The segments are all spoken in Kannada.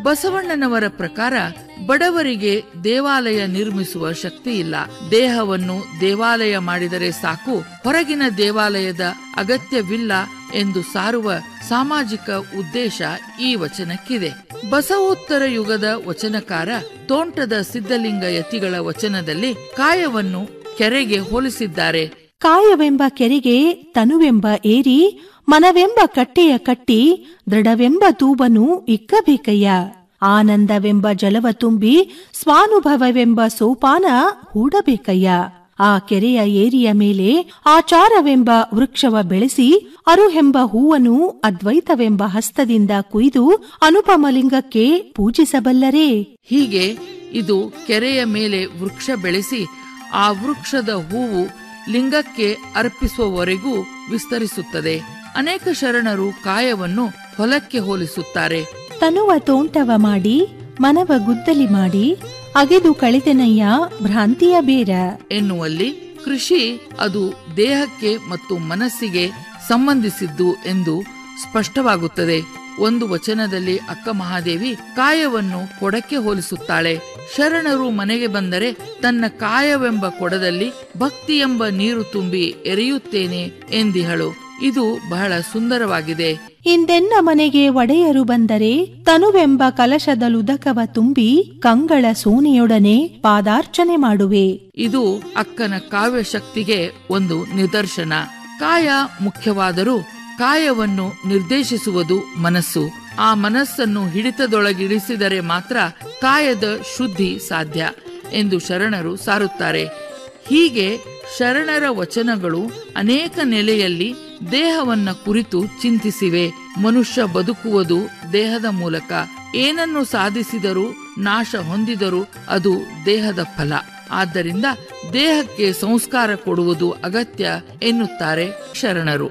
ಬಸವಣ್ಣನವರ ಪ್ರಕಾರ ಬಡವರಿಗೆ ದೇವಾಲಯ ನಿರ್ಮಿಸುವ ಶಕ್ತಿ ಇಲ್ಲ ದೇಹವನ್ನು ದೇವಾಲಯ ಮಾಡಿದರೆ ಸಾಕು ಹೊರಗಿನ ದೇವಾಲಯದ ಅಗತ್ಯವಿಲ್ಲ ಎಂದು ಸಾರುವ ಸಾಮಾಜಿಕ ಉದ್ದೇಶ ಈ ವಚನಕ್ಕಿದೆ ಬಸವೋತ್ತರ ಯುಗದ ವಚನಕಾರ ತೋಂಟದ ಸಿದ್ಧಲಿಂಗ ಯತಿಗಳ ವಚನದಲ್ಲಿ ಕಾಯವನ್ನು ಕೆರೆಗೆ ಹೋಲಿಸಿದ್ದಾರೆ ಕಾಯವೆಂಬ ಕೆರೆಗೆ ತನುವೆಂಬ ಏರಿ ಮನವೆಂಬ ಕಟ್ಟೆಯ ಕಟ್ಟಿ ದೃಢವೆಂಬ ತೂಬನು ಇಕ್ಕಬೇಕಯ್ಯ ಆನಂದವೆಂಬ ಜಲವ ತುಂಬಿ ಸ್ವಾನುಭವವೆಂಬ ಸೋಪಾನ ಹೂಡಬೇಕಯ್ಯ ಆ ಕೆರೆಯ ಏರಿಯ ಮೇಲೆ ಆಚಾರವೆಂಬ ವೃಕ್ಷವ ಬೆಳೆಸಿ ಅರುಹೆಂಬ ಹೂವನ್ನು ಅದ್ವೈತವೆಂಬ ಹಸ್ತದಿಂದ ಕುಯ್ದು ಅನುಪಮಲಿಂಗಕ್ಕೆ ಪೂಜಿಸಬಲ್ಲರೇ ಹೀಗೆ ಇದು ಕೆರೆಯ ಮೇಲೆ ವೃಕ್ಷ ಬೆಳೆಸಿ ಆ ವೃಕ್ಷದ ಹೂವು ಲಿಂಗಕ್ಕೆ ಅರ್ಪಿಸುವವರೆಗೂ ವಿಸ್ತರಿಸುತ್ತದೆ ಅನೇಕ ಶರಣರು ಕಾಯವನ್ನು ಹೊಲಕ್ಕೆ ಹೋಲಿಸುತ್ತಾರೆ ತನುವ ತೋಂಟವ ಮಾಡಿ ಮನವ ಗುದ್ದಲಿ ಮಾಡಿ ಅಗೆದು ಕಳೆದೆನಯ್ಯ ಭ್ರಾಂತಿಯ ಬೇರ ಎನ್ನುವಲ್ಲಿ ಕೃಷಿ ಅದು ದೇಹಕ್ಕೆ ಮತ್ತು ಮನಸ್ಸಿಗೆ ಸಂಬಂಧಿಸಿದ್ದು ಎಂದು ಸ್ಪಷ್ಟವಾಗುತ್ತದೆ ಒಂದು ವಚನದಲ್ಲಿ ಅಕ್ಕ ಮಹಾದೇವಿ ಕಾಯವನ್ನು ಕೊಡಕ್ಕೆ ಹೋಲಿಸುತ್ತಾಳೆ ಶರಣರು ಮನೆಗೆ ಬಂದರೆ ತನ್ನ ಕಾಯವೆಂಬ ಕೊಡದಲ್ಲಿ ಭಕ್ತಿ ಎಂಬ ನೀರು ತುಂಬಿ ಎರೆಯುತ್ತೇನೆ ಎಂದಿಹಳು ಇದು ಬಹಳ ಸುಂದರವಾಗಿದೆ ಇಂದೆನ್ನ ಮನೆಗೆ ಒಡೆಯರು ಬಂದರೆ ತನುವೆಂಬ ಕಲಶದಲುದಕವ ತುಂಬಿ ಕಂಗಳ ಸೋನೆಯೊಡನೆ ಪಾದಾರ್ಚನೆ ಮಾಡುವೆ ಇದು ಅಕ್ಕನ ಕಾವ್ಯ ಶಕ್ತಿಗೆ ಒಂದು ನಿದರ್ಶನ ಕಾಯ ಮುಖ್ಯವಾದರೂ ಕಾಯವನ್ನು ನಿರ್ದೇಶಿಸುವುದು ಮನಸ್ಸು ಆ ಮನಸ್ಸನ್ನು ಹಿಡಿತದೊಳಗಿಡಿಸಿದರೆ ಮಾತ್ರ ಕಾಯದ ಶುದ್ಧಿ ಸಾಧ್ಯ ಎಂದು ಶರಣರು ಸಾರುತ್ತಾರೆ ಹೀಗೆ ಶರಣರ ವಚನಗಳು ಅನೇಕ ನೆಲೆಯಲ್ಲಿ ದೇಹವನ್ನ ಕುರಿತು ಚಿಂತಿಸಿವೆ ಮನುಷ್ಯ ಬದುಕುವುದು ದೇಹದ ಮೂಲಕ ಏನನ್ನು ಸಾಧಿಸಿದರೂ ನಾಶ ಹೊಂದಿದರೂ ಅದು ದೇಹದ ಫಲ ಆದ್ದರಿಂದ ದೇಹಕ್ಕೆ ಸಂಸ್ಕಾರ ಕೊಡುವುದು ಅಗತ್ಯ ಎನ್ನುತ್ತಾರೆ ಶರಣರು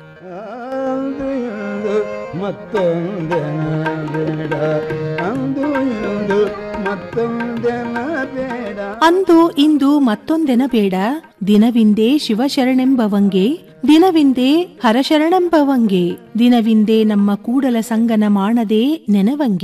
ಅಂದು ಇಂದು ಮತ್ತೊಂದೆನ ಬೇಡ ಅಂದು ಇಂದು ಮತ್ತೊಂದೆನ ಬೇಡ ಅಂದು ಇಂದು ಮತ್ತೊಂದೆನ ಬೇಡ ದಿನವಿಂದೇ ಶಿವಶರಣೆಂಬವಂಗೆ ದಿನವಿಂದೇ ಹರಶರಣೆಂಬವಂಗೆ ದಿನವಿಂದೇ ನಮ್ಮ ಕೂಡಲ ಸಂಗನ ಮಾಡದೆ ನೆನವಂಗೆ